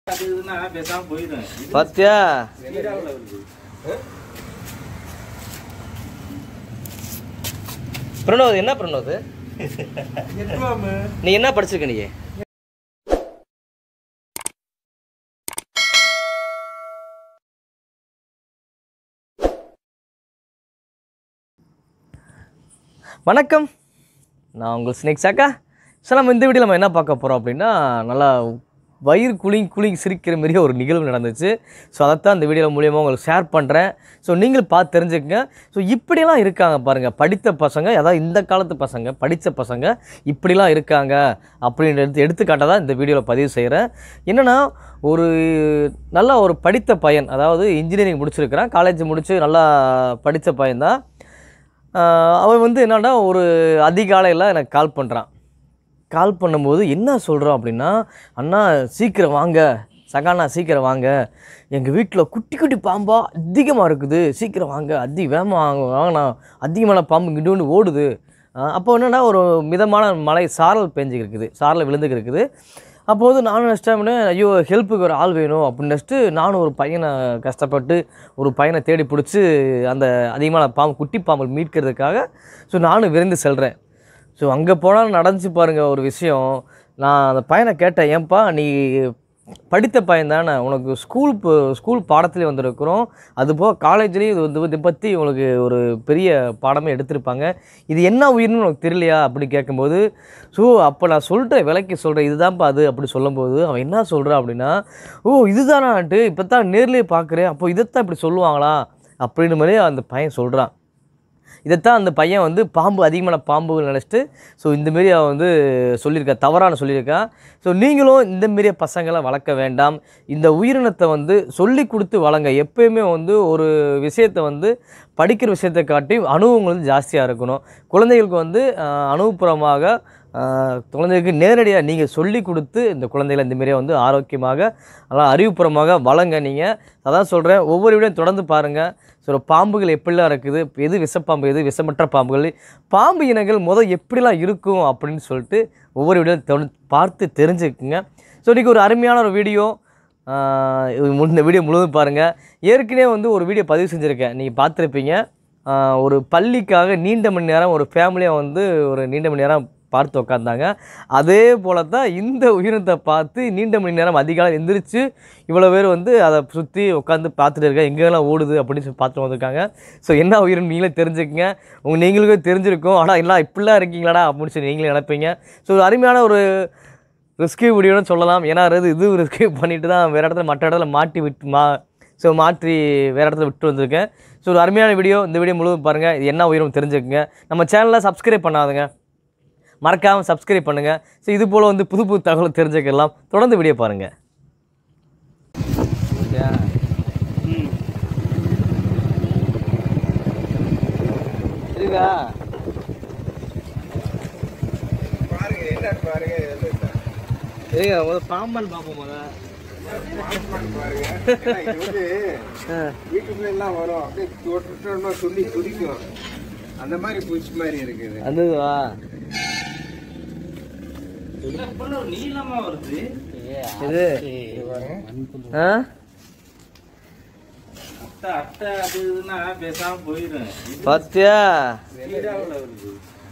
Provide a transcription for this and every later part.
அது இதுன்னா பேசாம போயிடும் இது பாத்தியா சீராவுல வருது பிரணோத் என்ன பிரணோத் நீ என்ன படிச்சிருக்க நீ வணக்கம் நான் உங்கள் ஸ்னேக் சாக்கா சார் நம்ம இந்த வீடியோ நம்ம என்ன பார்க்க போகிறோம் அப்படின்னா நல்லா வயிறு குளிங் குளிங் சிரிக்கிற மாதிரியே ஒரு நிகழ்வு நடந்துச்சு ஸோ அதைத்தான் இந்த வீடியோ மூலியமாக உங்களுக்கு ஷேர் பண்ணுறேன் ஸோ நீங்களும் பார்த்து தெரிஞ்சுக்கங்க ஸோ இப்படிலாம் இருக்காங்க பாருங்கள் படித்த பசங்க அதாவது இந்த காலத்து பசங்க படித்த பசங்க இப்படிலாம் இருக்காங்க அப்படின்ற எடுத்து எடுத்துக்காட்டாக தான் இந்த வீடியோவில் பதிவு செய்கிறேன் என்னென்னா ஒரு நல்ல ஒரு படித்த பையன் அதாவது இன்ஜினியரிங் முடிச்சிருக்கிறான் காலேஜ் முடித்து நல்லா படித்த பையன்தான் ஆஹ் அவன் வந்து என்னன்னா ஒரு அதிகாலையில் எனக்கு கால் பண்ணுறான் கால் பண்ணும்போது என்ன சொல்கிறான் அப்படின்னா அண்ணா சீக்கிரம் வாங்க சகானா சீக்கிரம் வாங்க எங்கள் வீட்டில் குட்டி குட்டி பாம்பா அதிகமாக இருக்குது சீக்கிரம் வாங்க அதி வேகமாக வாங்க வாங்கண்ணா அதிகமான பாம்பு இங்கிட்டு ஓடுது ஆஹ் அப்போ என்னென்னா ஒரு மிதமான மழை சாரல் பெஞ்சுக்கு இருக்குது சாரல் விழுந்துக்கு இருக்குது அப்போது நானும் நினச்சிட்டேன் ஐயோ ஹெல்ப்புக்கு ஒரு ஆள் வேணும் அப்படின்னு நினச்சிட்டு நானும் ஒரு பையனை கஷ்டப்பட்டு ஒரு பையனை தேடி பிடிச்சி அந்த அதிகமான பாம்பு குட்டி பாம்பு மீட்கிறதுக்காக ஸோ நானும் விரைந்து செல்கிறேன் ஸோ அங்கே போனால் நடந்துச்சு பாருங்கள் ஒரு விஷயம் நான் அந்த பையனை கேட்டேன் ஏன்பா நீ படித்த பையன் தானே உனக்கு ஸ்கூல் ப- ஸ்கூல் பாடத்துலேயே வந்திருக்கிறோம் அதுபோக காலேஜ்லேயும் இது வந்து இதை பற்றி உனக்கு ஒரு பெரிய பாடமே எடுத்திருப்பாங்க இது என்ன உயிர்னு உனக்கு தெரியலையா அப்படி கேட்கும்போது ஸோ அப்போ நான் சொல்கிறேன் விலைக்கு சொல்கிறேன் இதுதான்ப்பா அது அப்படி சொல்லும்போது அவன் என்ன சொல்கிறான் அப்படின்னா ஓ இதுதானான்ட்டு இப்போ தான் நேர்லேயே பார்க்குறேன் அப்போ இதைத்தான் இப்படி சொல்லுவாங்களா அப்படின்னு மாதிரி அந்த பையன் சொல்கிறான் இதைத்தான் அந்த பையன் வந்து பாம்பு அதிகமான பாம்புகள் நினச்சிட்டு ஸோ இந்தமாரி அவன் வந்து சொல்லியிருக்கா தவறான சொல்லியிருக்கான் ஸோ நீங்களும் இந்தமாரிய பசங்களை வளர்க்க வேண்டாம் இந்த உயிரினத்தை வந்து சொல்லி கொடுத்து வளங்க எப்பயுமே வந்து ஒரு விஷயத்தை வந்து படிக்கிற விஷயத்தை காட்டி அனுபவங்கள் வந்து ஜாஸ்தியாக இருக்கணும் குழந்தைகளுக்கு வந்து ஆஹ், அனுபவபூர்வமாக ஆஹ், குழந்தைகளுக்கு நேரடியாக நீங்கள் சொல்லி கொடுத்து இந்த குழந்தைகளை இந்தமாரியே வந்து ஆரோக்கியமாக நல்லா அறிவுபூர்வமாக வளங்க நீங்கள் அதான் சொல்கிறேன் ஒவ்வொரு வீடியும் தொடர்ந்து பாருங்கள் ஸோ பாம்புகள் எப்படிலாம் இருக்குது எது விஷப்பாம்பு எது விஷமற்ற பாம்புகள் பாம்பு இனங்கள் முதல் எப்படிலாம் இருக்கும் அப்படின்னு சொல்லிட்டு ஒவ்வொரு வீடியோ தொடர்ந்து பார்த்து தெரிஞ்சுக்குங்க ஸோ இன்றைக்கி ஒரு அருமையான ஒரு வீடியோ ஆஹ் இது மு- இந்த வீடியோ முழுவதும் பாருங்கள் ஏற்கனவே வந்து ஒரு வீடியோ பதிவு செஞ்சுருக்கேன் நீங்கள் பார்த்துருப்பீங்க ஆஹ் ஒரு பள்ளிக்காக நீண்ட மணி நேரம் ஒரு ஃபேமிலியாக வந்து ஒரு நீண்ட மணி நேரம் பார்த்து உட்காந்தாங்க அதே போல தான் இந்த உயிரினத்தை பார்த்து நீண்ட மணி நேரம் அதிகாலை எந்திரிச்சு இவ்வளோ பேர் வந்து அதை சுற்றி உட்காந்து பார்த்துட்டு இருக்காங்க எங்கெல்லாம் ஓடுது அப்படின்னு சொல்லி பார்த்துட்டு வந்திருக்காங்க ஸோ என்ன உயிரினம் நீங்களே தெரிஞ்சுக்கங்க உங்க நீங்களுக்கும் தெரிஞ்சிருக்கும் ஆனால் எல்லாம் இப்படிலாம் இருக்கீங்களாடா அப்படின்னு சொல்லி நீங்களே நினைப்பீங்க ஸோ ஒரு அருமையான ஒரு ரெஸ்கியூ வீடியோன்னு சொல்லலாம் ஏன்னா அது இது ரெஸ்கியூ பண்ணிட்டு தான் வேறு இடத்துல மற்ற இடத்துல மாட்டி விட்டு மா ஸோ மாற்றி வேறு இடத்துல விட்டு வந்திருக்கேன் ஸோ ஒரு அருமையான வீடியோ இந்த வீடியோ முழுவதும் பாருங்கள் இது என்ன உயிரும் தெரிஞ்சுக்கங்க நம்ம சேனலை சப்ஸ்கிரைப் பண்ணாதுங்க மறக்காமல் சப்ஸ்கிரைப் பண்ணுங்கள் ஸோ இது போல் வந்து புது புது தகவல் தெரிஞ்சுக்கலாம் தொடர்ந்து வீடியோ பாருங்கள் இருக்கா பாருங்க என்ன பாருங்க சரிங்க முதல்ல பாம்பன் பார்ப்போம் முதல்ல பாருங்க ஏன்னா இது வந்து வீட்டுக்குள்ள எல்லாம் வரும் அப்படியே தொட்டுட்டோம்னா துள்ளி துடிக்கும் அந்த மாதிரி பூச்சி மாதிரி இருக்குது அதுவா ஒரு நீளமா வருது இது இது பாருங்க ஆ அட்டை அட்டை அது இதுன்னா பேசாம போயிடும் இது பாத்தியா சீராவுல வருது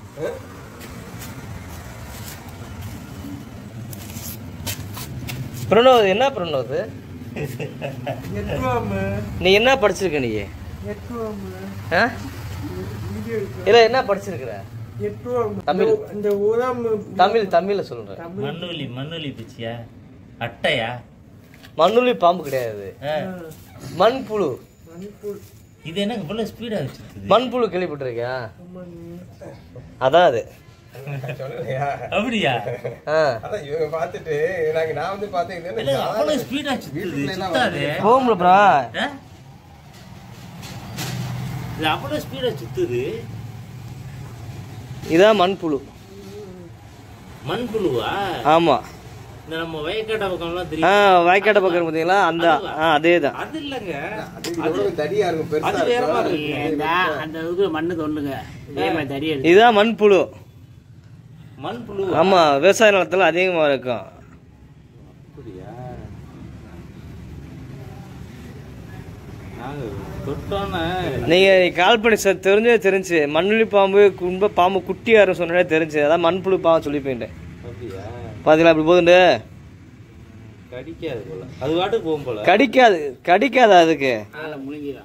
பிரணோத் என்ன பிரணோத் எட்டுவாம நீ என்ன படிச்சிருக்க நீ எட்டுவாம ஆ இல்லை என்ன படிச்சிருக்கிற எட்டுவாம தமிழ். இந்த ஊதாம தமிழ் தமிழில் சொல்கிறேன் மண்ணுலி மண்ணுலி பிச்சியா அட்டையா மண்ணுளி பாம்பு கிடையாது மண்புழு இது என்ன இவ்வளவு ஸ்பீடா வச்சுருக்குது மண்புழு கேள்விப்பட்டிருக்கியா அதான் அது சொல்லலையா அப்படியா ஆ அதான் இவங்க பார்த்துட்டு நாங்க நான் வந்து பார்த்தேன் இது இல்ல என்ன அவ்வளவு ஸ்பீடா சுத்துது வீட்டுக்குள்ள எல்லாம் சுத்தாது போகும்லப்பா ஆ? இது அவ்வளவு ஸ்பீடா சுத்துது இதான் மண்புழு மண்புழுவா ஆமாம் இந்த நம்ம வயக்காட்டா பக்கம்லாம் ஆ தெரியும் வாய்க்காட்ட பக்கம் பார்த்தீங்களா அந்த ஆ அதே தான் அது இல்லங்க அது எவ்வளவு தடியா இருக்கும் பெருசா அது வேற மாதிரி இருக்கும் இருக்கு. அந்த இதுக்கு மண்ணு தொண்டுங்க இதே மாதிரி தறி எடுத்து இதுதான் மண்புழு மண்புழு ஆமாம் விவசாய நிலத்தில் அதிகமாக இருக்கும் நாங்க தொட்டோன்னே நீங்கள் கால் பண்ணி சார் தெரிஞ்சே தெரிஞ்சு மண்ணுளி பாம்பு கும்ப பாம்பு குட்டியாரு சொன்னே தெரிஞ்சு அதான் மண்புழு பாம்பு சொல்லி போயிட்டேன் அப்படியா பார்த்தீங்களா இப்படி போகுதுண்டு கடிக்காது போல அது பாட்டுக்கு போகும் போல கடிக்காது கடிக்காதா அதுக்கு ஆளை முழுங்கிடும்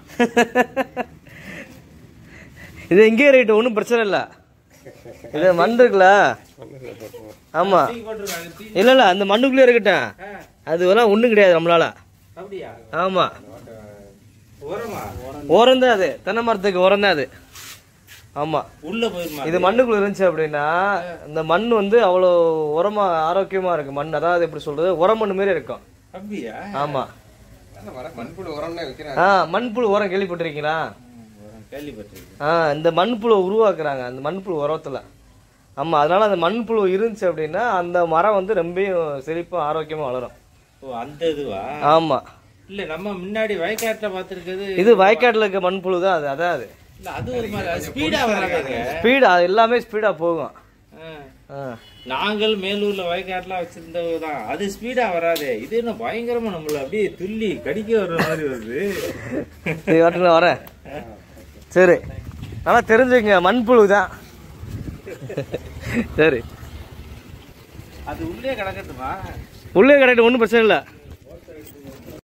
இது எங்கேயே ரைட்டு ஒன்றும் பிரச்சனை இல்லை இது மண் இருக்குல்ல ஆமாம் தூக்கி போட்டிருக்காங்க தீ இல்லை இல்லை அந்த மண்ணுக்குள்ளே இருக்கட்டும் அதுவெல்லாம் ஒன்றும் கிடையாது நம்மளால அப்படியா ஆமாம் உரமா உரம் தான் அது தென்னை மரத்துக்கு உரம் தான் அது ஆமாம் உள்ள போயிருமா இது மண்ணுக்குள்ள இருந்துச்சு அப்படின்னா இந்த மண் வந்து அவ்வளோ உரமா ஆரோக்கியமா இருக்கு மண் அதாவது எப்படி சொல்றது உரம் மண் மாதிரி இருக்கும் அப்படியா ஆமா அந்த வர மண்புழு உரம்னா வைக்கிறாங்க ஆ மண்புழு உரம் கேள்விப்பட்டிருக்கீங்களா உரம் கேள்விப்பட்டிருக்கேன் ஆ இந்த மண்புழு உருவாக்குறாங்க அந்த மண்புழு உரத்துல ஆமா அதனால அந்த மண்புழு இருந்துச்சு அப்படின்னா அந்த மரம் வந்து ரொம்பவும் செழிப்பா ஆரோக்கியமா வளரும் ஓ அந்த இதுவா ஆமா இல்ல நம்ம முன்னாடி வயக்காட்டுல பாத்துருக்கிறது இது வயக்காட்டுல இருக்க மண்புழு தான் அது அதான் அது இல்ல அது ஒரு மாதிரி ஸ்பீடா வராதுங்க ஸ்பீடா அது எல்லாமே ஸ்பீடா போகும் ஆ. ஆ. நாங்கள் மேலூர்ல வயக்காட்டுல வச்சிருந்தது தான் அது ஸ்பீடா வராதே இது என்ன பயங்கரமா நம்மள அப்படியே துள்ளி கடிக்க வர்ற மாதிரி வருது சரி வரட்டுங்களா வரேன் சரி நல்லா தெரிஞ்சுக்கங்க மண்புழு தான் சரி அது உள்ளே கிடக்கட்டுமா உள்ளே கரெக்ட் ஒன்றும் பிரச்சனை இல்லை